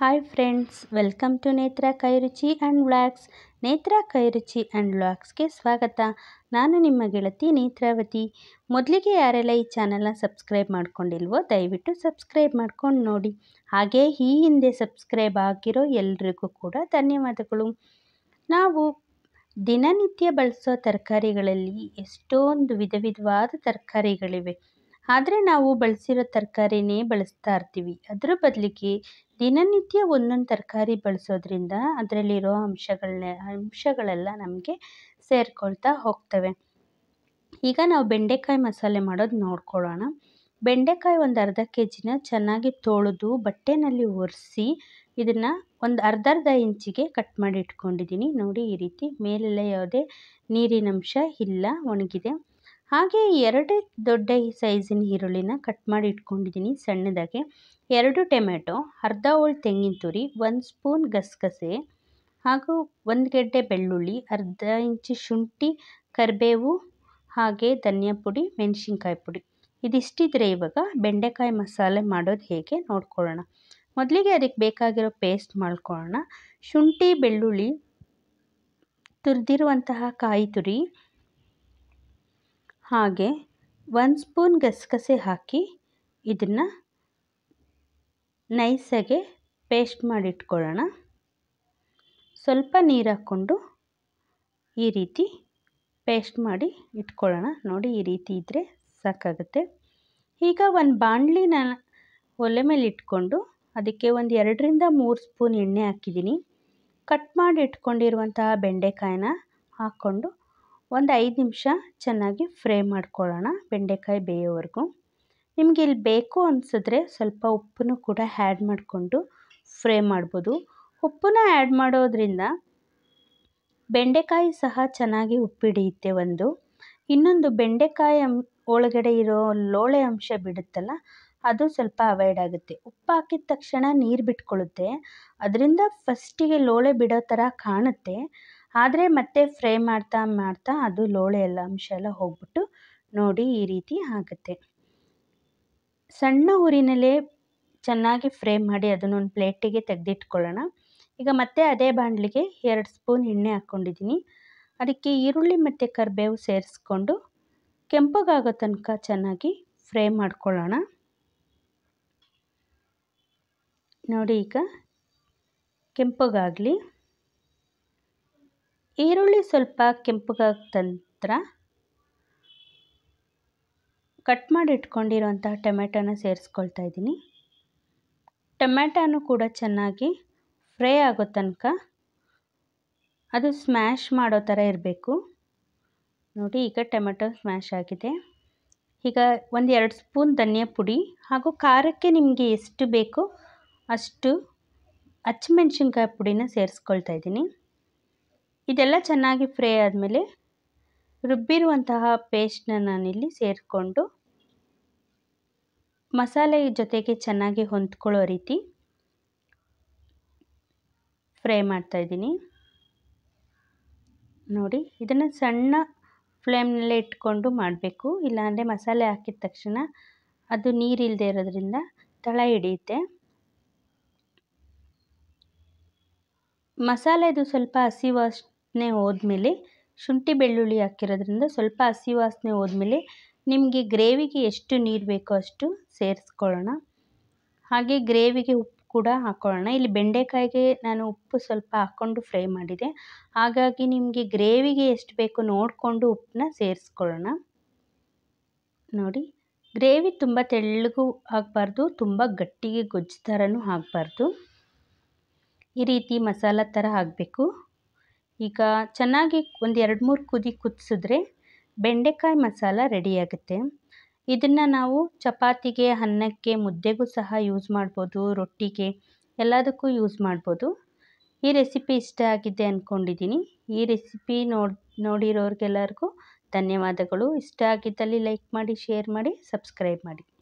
hi friends welcome to ನೇತ್ರ ಕೈರುಚಿ and vlogs ನೇತ್ರ ಕೈರುಚಿ and ವ್ಲಾಗ್ಸ್ಗೆ ಸ್ವಾಗತ ನಾನು ನಿಮ್ಮ ಗೆಳತಿ ನೇತ್ರಾವತಿ ಮೊದಲಿಗೆ ಯಾರೆಲ್ಲ ಈ ಚಾನಲ್ನ ಸಬ್ಸ್ಕ್ರೈಬ್ ಮಾಡ್ಕೊಂಡಿಲ್ವೋ ದಯವಿಟ್ಟು ಸಬ್ಸ್ಕ್ರೈಬ್ ಮಾಡ್ಕೊಂಡು ನೋಡಿ ಹಾಗೆ ಈ ಹಿಂದೆ ಸಬ್ಸ್ಕ್ರೈಬ್ ಆಗಿರೋ ಎಲ್ರಿಗೂ ಕೂಡ ಧನ್ಯವಾದಗಳು ನಾವು ದಿನನಿತ್ಯ ಬಳಸೋ ತರಕಾರಿಗಳಲ್ಲಿ ಎಷ್ಟೊಂದು ವಿಧ ವಿಧವಾದ ತರಕಾರಿಗಳಿವೆ ಆದರೆ ನಾವು ಬಳಸಿರೋ ತರಕಾರಿನೇ ಬಳಸ್ತಾ ಇರ್ತೀವಿ ಅದರ ಬದಲಿಗೆ ದಿನನಿತ್ಯ ಒಂದೊಂದು ತರಕಾರಿ ಬಳಸೋದ್ರಿಂದ ಅದರಲ್ಲಿರೋ ಅಂಶಗಳನ್ನ ಅಂಶಗಳೆಲ್ಲ ನಮಗೆ ಸೇರಿಕೊಳ್ತಾ ಹೋಗ್ತವೆ ಈಗ ನಾವು ಬೆಂಡೆಕಾಯಿ ಮಸಾಲೆ ಮಾಡೋದು ನೋಡ್ಕೊಳ್ಳೋಣ ಬೆಂಡೆಕಾಯಿ ಒಂದು ಅರ್ಧ ಕೆ ಜಿನ ಚೆನ್ನಾಗಿ ತೊಳೆದು ಬಟ್ಟೆನಲ್ಲಿ ಒರೆಸಿ ಇದನ್ನು ಒಂದು ಅರ್ಧ ಅರ್ಧ ಇಂಚಿಗೆ ಕಟ್ ಮಾಡಿ ಇಟ್ಕೊಂಡಿದ್ದೀನಿ ನೋಡಿ ಈ ರೀತಿ ಮೇಲೆಲ್ಲ ಯಾವುದೇ ನೀರಿನಂಶ ಇಲ್ಲ ಒಣಗಿದೆ ಹಾಗೆ ಎರಡು ದೊಡ್ಡ ಸೈಜಿನ ಈರುಳ್ಳಿನ ಕಟ್ ಮಾಡಿ ಇಟ್ಕೊಂಡಿದ್ದೀನಿ ಸಣ್ಣದಾಗೆ ಎರಡು ಟೊಮೆಟೊ ಅರ್ಧ ಹೋಳು ತೆಂಗಿನ ತುರಿ ಒಂದು ಸ್ಪೂನ್ ಗಸಗಸೆ ಹಾಗೂ ಒಂದು ಗೆಡ್ಡೆ ಬೆಳ್ಳುಳ್ಳಿ ಅರ್ಧ ಇಂಚು ಶುಂಠಿ ಕರಿಬೇವು ಹಾಗೆ ಧನಿಯಾ ಪುಡಿ ಮೆಣಸಿನ್ಕಾಯಿ ಪುಡಿ ಇದಿಷ್ಟಿದ್ರೆ ಇವಾಗ ಬೆಂಡೆಕಾಯಿ ಮಸಾಲೆ ಮಾಡೋದು ಹೇಗೆ ನೋಡ್ಕೊಳ್ಳೋಣ ಮೊದಲಿಗೆ ಅದಕ್ಕೆ ಬೇಕಾಗಿರೋ ಪೇಸ್ಟ್ ಮಾಡ್ಕೊಳ್ಳೋಣ ಶುಂಠಿ ಬೆಳ್ಳುಳ್ಳಿ ತುರಿದಿರುವಂತಹ ಕಾಯಿ ತುರಿ ಹಾಗೆ ಒಂದು ಸ್ಪೂನ್ ಗಸಗಸೆ ಹಾಕಿ ಇದನ್ನು ನೈಸಾಗೆ ಪೇಸ್ಟ್ ಮಾಡಿಟ್ಕೊಳ್ಳೋಣ ಸ್ವಲ್ಪ ನೀರು ಹಾಕ್ಕೊಂಡು ಈ ರೀತಿ ಪೇಸ್ಟ್ ಮಾಡಿ ಇಟ್ಕೊಳ್ಳೋಣ ನೋಡಿ ಈ ರೀತಿ ಇದ್ದರೆ ಸಾಕಾಗುತ್ತೆ ಈಗ ಒಂದು ಬಾಣಲಿನ ಒಲೆ ಮೇಲೆ ಇಟ್ಕೊಂಡು ಅದಕ್ಕೆ ಒಂದು ಎರಡರಿಂದ ಮೂರು ಸ್ಪೂನ್ ಎಣ್ಣೆ ಹಾಕಿದ್ದೀನಿ ಕಟ್ ಮಾಡಿ ಇಟ್ಕೊಂಡಿರುವಂತಹ ಬೆಂಡೆಕಾಯಿನ ಹಾಕ್ಕೊಂಡು ಒಂದು ಐದು ನಿಮಿಷ ಚೆನ್ನಾಗಿ ಫ್ರೈ ಮಾಡ್ಕೊಳ್ಳೋಣ ಬೆಂಡೆಕಾಯಿ ಬೇಯೋವರೆಗೂ ನಿಮಗೆ ಇಲ್ಲಿ ಬೇಕು ಅನಿಸಿದ್ರೆ ಸ್ವಲ್ಪ ಉಪ್ಪನ್ನು ಕೂಡ ಆ್ಯಡ್ ಮಾಡಿಕೊಂಡು ಫ್ರೈ ಮಾಡ್ಬೋದು ಉಪ್ಪನ್ನ ಆ್ಯಡ್ ಮಾಡೋದ್ರಿಂದ ಬೆಂಡೆಕಾಯಿ ಸಹ ಚೆನ್ನಾಗಿ ಉಪ್ಪಿಡಿಯುತ್ತೆ ಒಂದು ಇನ್ನೊಂದು ಬೆಂಡೆಕಾಯಿ ಅಂ ಒಳಗಡೆ ಇರೋ ಲೋಳೆ ಅಂಶ ಬಿಡುತ್ತಲ್ಲ ಅದು ಸ್ವಲ್ಪ ಅವಾಯ್ಡ್ ಆಗುತ್ತೆ ಉಪ್ಪು ಹಾಕಿದ ತಕ್ಷಣ ನೀರು ಬಿಟ್ಕೊಳ್ಳುತ್ತೆ ಅದರಿಂದ ಫಸ್ಟಿಗೆ ಲೋಳೆ ಬಿಡೋ ಥರ ಕಾಣುತ್ತೆ ಆದರೆ ಮತ್ತೆ ಫ್ರೈ ಮಾಡ್ತಾ ಮಾಡ್ತಾ ಅದು ಲೋಳೆ ಎಲ್ಲ ಅಂಶ ಎಲ್ಲ ಹೋಗ್ಬಿಟ್ಟು ನೋಡಿ ಈ ರೀತಿ ಆಗುತ್ತೆ ಸಣ್ಣ ಉರಿನಲ್ಲೇ ಚೆನ್ನಾಗಿ ಫ್ರೈ ಮಾಡಿ ಅದನ್ನೊಂದು ಪ್ಲೇಟಿಗೆ ತೆಗೆದಿಟ್ಕೊಳ್ಳೋಣ ಈಗ ಮತ್ತೆ ಅದೇ ಬಾಣಲಿಗೆ ಎರಡು ಸ್ಪೂನ್ ಎಣ್ಣೆ ಹಾಕ್ಕೊಂಡಿದ್ದೀನಿ ಅದಕ್ಕೆ ಈರುಳ್ಳಿ ಮತ್ತು ಕರಿಬೇವು ಸೇರಿಸ್ಕೊಂಡು ಕೆಂಪಗಾಗೋ ತನಕ ಚೆನ್ನಾಗಿ ಫ್ರೈ ಮಾಡ್ಕೊಳ್ಳೋಣ ನೋಡಿ ಈಗ ಕೆಂಪಗಾಗಲಿ ಈರುಳ್ಳಿ ಸ್ವಲ್ಪ ಕೆಂಪಗಾದ ನಂತರ ಕಟ್ ಮಾಡಿ ಇಟ್ಕೊಂಡಿರೋಂತಹ ಟೊಮೆಟೊನ ಸೇರಿಸ್ಕೊಳ್ತಾ ಇದ್ದೀನಿ ಟೊಮೆಟೊನು ಕೂಡ ಚೆನ್ನಾಗಿ ಫ್ರೈ ಆಗೋ ತನಕ ಅದು ಸ್ಮ್ಯಾಶ್ ಮಾಡೋ ಥರ ಇರಬೇಕು ನೋಡಿ ಈಗ ಟೊಮೆಟೊ ಸ್ಮ್ಯಾಶ್ ಆಗಿದೆ ಈಗ ಒಂದು ಎರಡು ಸ್ಪೂನ್ ಧನಿಯಾ ಪುಡಿ ಹಾಗೂ ಖಾರಕ್ಕೆ ನಿಮಗೆ ಎಷ್ಟು ಬೇಕೋ ಅಷ್ಟು ಹಚ್ಚಿಮೆಣ್ಸಿನ್ಕಾಯಿ ಪುಡಿನ ಸೇರಿಸ್ಕೊಳ್ತಾ ಇದ್ದೀನಿ ಇದೆಲ್ಲ ಚೆನ್ನಾಗಿ ಫ್ರೈ ಆದಮೇಲೆ ರುಬ್ಬಿರುವಂತಹ ಪೇಸ್ಟನ್ನ ನಾನಿಲ್ಲಿ ಸೇರಿಕೊಂಡು ಮಸಾಲೆ ಜೊತೆಗೆ ಚೆನ್ನಾಗಿ ಹೊಂದ್ಕೊಳ್ಳೋ ರೀತಿ ಫ್ರೈ ಮಾಡ್ತಾಯಿದ್ದೀನಿ ನೋಡಿ ಇದನ್ನು ಸಣ್ಣ ಫ್ಲೇಮ್ನಲ್ಲೇ ಇಟ್ಕೊಂಡು ಮಾಡಬೇಕು ಇಲ್ಲಾಂದರೆ ಮಸಾಲೆ ಹಾಕಿದ ತಕ್ಷಣ ಅದು ನೀರಿಲ್ಲದೆ ಇರೋದ್ರಿಂದ ತಳ ಹಿಡಿಯುತ್ತೆ ಮಸಾಲೆದು ಸ್ವಲ್ಪ ಹಸಿ ವಾಸನೆ ಹೋದ್ಮೇಲೆ ಶುಂಠಿ ಬೆಳ್ಳುಳ್ಳಿ ಹಾಕಿರೋದ್ರಿಂದ ಸ್ವಲ್ಪ ಹಸಿ ವಾಸನೆ ಹೋದ್ಮೇಲೆ ನಿಮಗೆ ಗ್ರೇವಿಗೆ ಎಷ್ಟು ನೀರು ಬೇಕೋ ಅಷ್ಟು ಸೇರಿಸ್ಕೊಳ್ಳೋಣ ಹಾಗೆ ಗ್ರೇವಿಗೆ ಉಪ್ಪು ಕೂಡ ಹಾಕ್ಕೊಳ್ಳೋಣ ಇಲ್ಲಿ ಬೆಂಡೆಕಾಯಿಗೆ ನಾನು ಉಪ್ಪು ಸ್ವಲ್ಪ ಹಾಕ್ಕೊಂಡು ಫ್ರೈ ಮಾಡಿದೆ ಹಾಗಾಗಿ ನಿಮಗೆ ಗ್ರೇವಿಗೆ ಎಷ್ಟು ಬೇಕೋ ನೋಡಿಕೊಂಡು ಉಪ್ಪನ್ನ ಸೇರಿಸ್ಕೊಳ್ಳೋಣ ನೋಡಿ ಗ್ರೇವಿ ತುಂಬ ತೆಳ್ಳಗೂ ಆಗಬಾರ್ದು ತುಂಬ ಗಟ್ಟಿಗೆ ಗೊಜ್ಜು ಥರನೂ ಆಗಬಾರ್ದು ಈ ರೀತಿ ಮಸಾಲ ಥರ ಆಗಬೇಕು ಈಗ ಚೆನ್ನಾಗಿ ಒಂದು ಎರಡು ಮೂರು ಕುದಿ ಕುದಿಸಿದ್ರೆ ಬೆಂಡೆಕಾಯಿ ಮಸಾಲ ರೆಡಿಯಾಗುತ್ತೆ ಇದನ್ನು ನಾವು ಚಪಾತಿಗೆ ಅನ್ನಕ್ಕೆ ಮುದ್ದೆಗೂ ಸಹ ಯೂಸ್ ಮಾಡ್ಬೋದು ರೊಟ್ಟಿಗೆ ಎಲ್ಲದಕ್ಕೂ ಯೂಸ್ ಮಾಡ್ಬೋದು ಈ ರೆಸಿಪಿ ಇಷ್ಟ ಆಗಿದೆ ಅಂದ್ಕೊಂಡಿದ್ದೀನಿ ಈ ರೆಸಿಪಿ ನೋಡಿ ನೋಡಿರೋರಿಗೆಲ್ಲರಿಗೂ ಧನ್ಯವಾದಗಳು ಇಷ್ಟ ಆಗಿದ್ದಲ್ಲಿ ಲೈಕ್ ಮಾಡಿ ಶೇರ್ ಮಾಡಿ ಸಬ್ಸ್ಕ್ರೈಬ್ ಮಾಡಿ